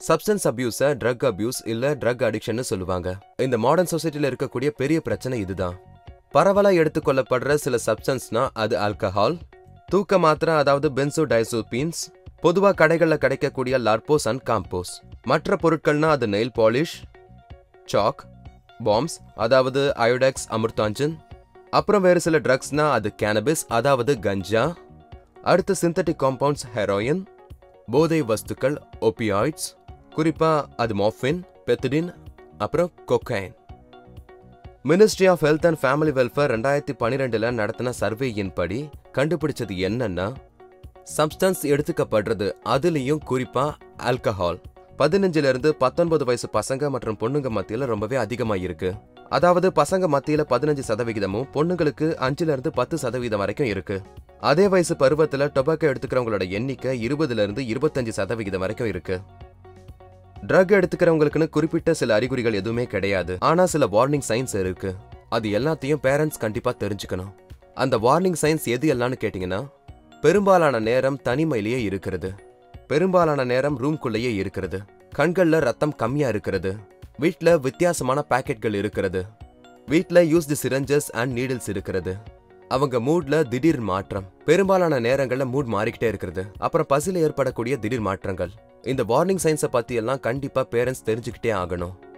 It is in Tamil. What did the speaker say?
சப்ஸ்டன்ஸ் அபியூஸ ட்ரக் அபியூஸ் இல்ல ட்ரக் அடிக்ஷன்னு சொல்லுவாங்க இந்த மாடர்ன் சொசைட்டில இருக்கக்கூடிய பெரிய பிரச்சனை இதுதான் பரவலா எடுத்துக்கொள்ளப்படுற சில சப்ஸ்டன்ஸ்னா அது ஆல்கஹால் தூக்க மாத்திரை அதாவது பென்சோ டைசோபீன்ஸ் பொதுவா கடைகள்ல கிடைக்கக்கூடிய லார்போஸ் அண்ட் காம்போஸ் மற்ற பொருட்கள்னா அது நெயில் பாலிஷ் சாக் பாம்ஸ் அதாவது அயோடெக்ஸ் அமிர்தாஞ்சன் அப்புறம் வேறு சில ட்ரக்ஸ்னா அது கேனபிஸ் அதாவது கஞ்சா அடுத்து சிந்தட்டிக் காம்பவுண்ட்ஸ் ஹெரோயின் போதை வஸ்துக்கள் ஒபியாய்ட்ஸ் குறிப்பா அது மார்ஃபின் பெத்திடின் அப்புறம் cocaine ministry of health and family welfare ரெண்டாயிரத்தி பன்னிரெண்டுல நடத்தின சர்வேயின் படி கண்டுபிடிச்சது என்னன்னா சப்ஸ்டன்ஸ் எடுத்துக்கப்படுறது அதுலயும் குறிப்பா ஆல்கஹால் பதினஞ்சுல இருந்து பத்தொன்பது வயசு பசங்க மற்றும் பொண்ணுங்க மத்தியில ரொம்பவே அதிகமா இருக்கு அதாவது பசங்க மத்தியில பதினஞ்சு சதவிகிதமும் பொண்ணுங்களுக்கு அஞ்சுல இருந்து பத்து சதவீதம் வரைக்கும் இருக்கு அதே வயசு பருவத்துல டொபாக்கோ எடுத்துக்கிறவங்களோட எண்ணிக்கை இருபதுல இருந்து இருபத்தஞ்சு சதவிகிதம் வரைக்கும் இருக்கு ட்ரக் எடுத்துக்கிறவங்களுக்குன்னு குறிப்பிட்ட சில அறிகுறிகள் எதுவுமே கிடையாது ஆனா சில வார்னிங் சைன்ஸ் இருக்கு அது எல்லாத்தையும் பேரண்ட்ஸ் கண்டிப்பா தெரிஞ்சுக்கணும் அந்த வார்னிங் சைன்ஸ் எது எல்லாம்னு கேட்டிங்கன்னா பெரும்பாலான நேரம் தனிமையிலேயே இருக்கிறது பெரும்பாலான நேரம் ரூம்குள்ளேயே இருக்கிறது கண்கள்ல ரத்தம் கம்மியா இருக்கிறது வீட்ல வித்தியாசமான பாக்கெட்கள் இருக்கிறது வீட்ல யூஸ்டு சிரஞ்சஸ் அண்ட் நீடில்ஸ் இருக்கிறது அவங்க மூட்ல திடீர் மாற்றம் பெரும்பாலான நேரங்கள்ல மூட் மாறிக்கிட்டே இருக்கிறது அப்புறம் பசில ஏற்படக்கூடிய திடீர் மாற்றங்கள் இந்த வார்னிங் சைன்ஸை பத்தி எல்லாம் கண்டிப்பா பேரண்ட்ஸ் தெரிஞ்சுக்கிட்டே ஆகணும்